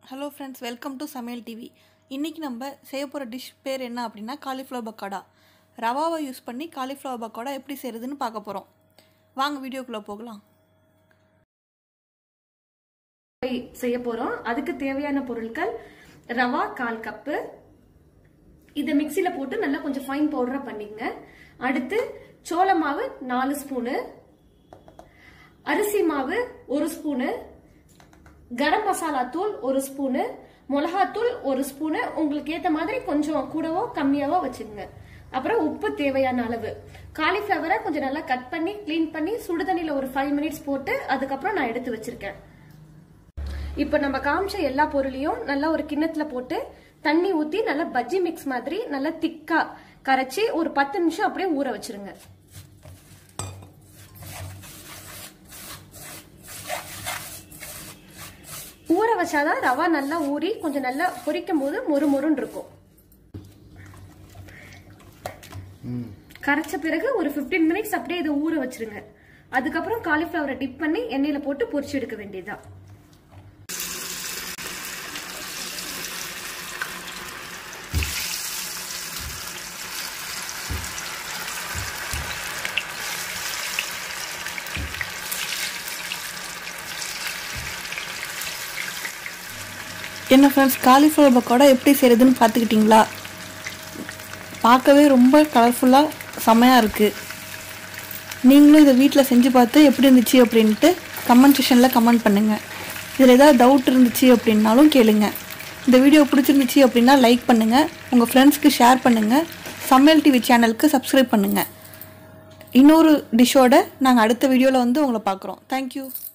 hello friends welcome to சமையல் TV இன்றைக்கி நம்ம செய்ய போகிற டிஷ் பேர் என்ன அப்படின்னா காலிஃப்ளவர் பக்கோடா ரவாவை யூஸ் பண்ணி காலிஃப்ளவர் பக்கோடா எப்படி செய்கிறதுன்னு பார்க்க போகிறோம் வாங்க வீடியோக்குள்ளே போகலாம் செய்ய போறோம் அதுக்கு தேவையான பொருட்கள் ரவா கால் கப்பு இதை மிக்சியில போட்டு நல்லா கொஞ்சம் ஃபைன் பவுடரா பண்ணிக்கங்க அடுத்து சோள மாவு நாலு ஸ்பூனு அரிசி மாவு ஒரு ஸ்பூனு கரம் மசாலா தூள் ஒரு ஸ்பூனு மிளகாத்தூள் ஒரு ஸ்பூனு உங்களுக்கு ஏத்த மாதிரி கொஞ்சம் கூடவோ கம்மியாவோ வச்சுக்கோங்க அப்புறம் உப்பு தேவையான அளவு காலிஃபிளவரை கொஞ்சம் நல்லா கட் பண்ணி க்ளீன் பண்ணி சுடுதண்ணில ஒரு ஃபைவ் மினிட்ஸ் போட்டு அதுக்கப்புறம் நான் எடுத்து வச்சிருக்கேன் இப்போ நம்ம காமிச்ச எல்லா பொருளையும் நல்லா ஒரு கிண்ணத்துல போட்டு தண்ணி ஊத்தி நல்லா பஜ்ஜி மிக்ஸ் மாதிரி நல்லா திக்கா கரைச்சி ஒரு பத்து நிமிஷம் அப்படியே ஊற வச்சிருங்க ஊற வச்சாதான் ரவா நல்லா ஊறி கொஞ்சம் நல்லா பொரிக்கும் போது மொறு மொறுன்னு இருக்கும் கரைச்ச பிறகு ஒரு 15 மினிட்ஸ் அப்படியே இதை ஊற வச்சிருங்க அதுக்கப்புறம் காலிஃபிளவரை டிப் பண்ணி எண்ணெயில போட்டு பொரிச்சு எடுக்க வேண்டியதுதான் என்ன ஃப்ரெண்ட்ஸ் காலிஃப்ளவர் பக்கோடா எப்படி செய்கிறதுன்னு பார்த்துக்கிட்டிங்களா பார்க்கவே ரொம்ப கலர்ஃபுல்லாக செமையாக இருக்குது நீங்களும் இதை வீட்டில் செஞ்சு பார்த்து எப்படி இருந்துச்சு அப்படின்ட்டு கமெண்ட் செஷனில் கமெண்ட் பண்ணுங்கள் இதில் ஏதாவது டவுட் இருந்துச்சு அப்படின்னாலும் கேளுங்க இந்த வீடியோ பிடிச்சிருந்துச்சு அப்படின்னா லைக் பண்ணுங்கள் உங்கள் ஃப்ரெண்ட்ஸ்க்கு ஷேர் பண்ணுங்கள் சமையல் டிவி சேனலுக்கு சப்ஸ்கிரைப் பண்ணுங்கள் இன்னொரு டிஷ்ஷோட நாங்கள் அடுத்த வீடியோவில் வந்து உங்களை பார்க்குறோம் தேங்க்யூ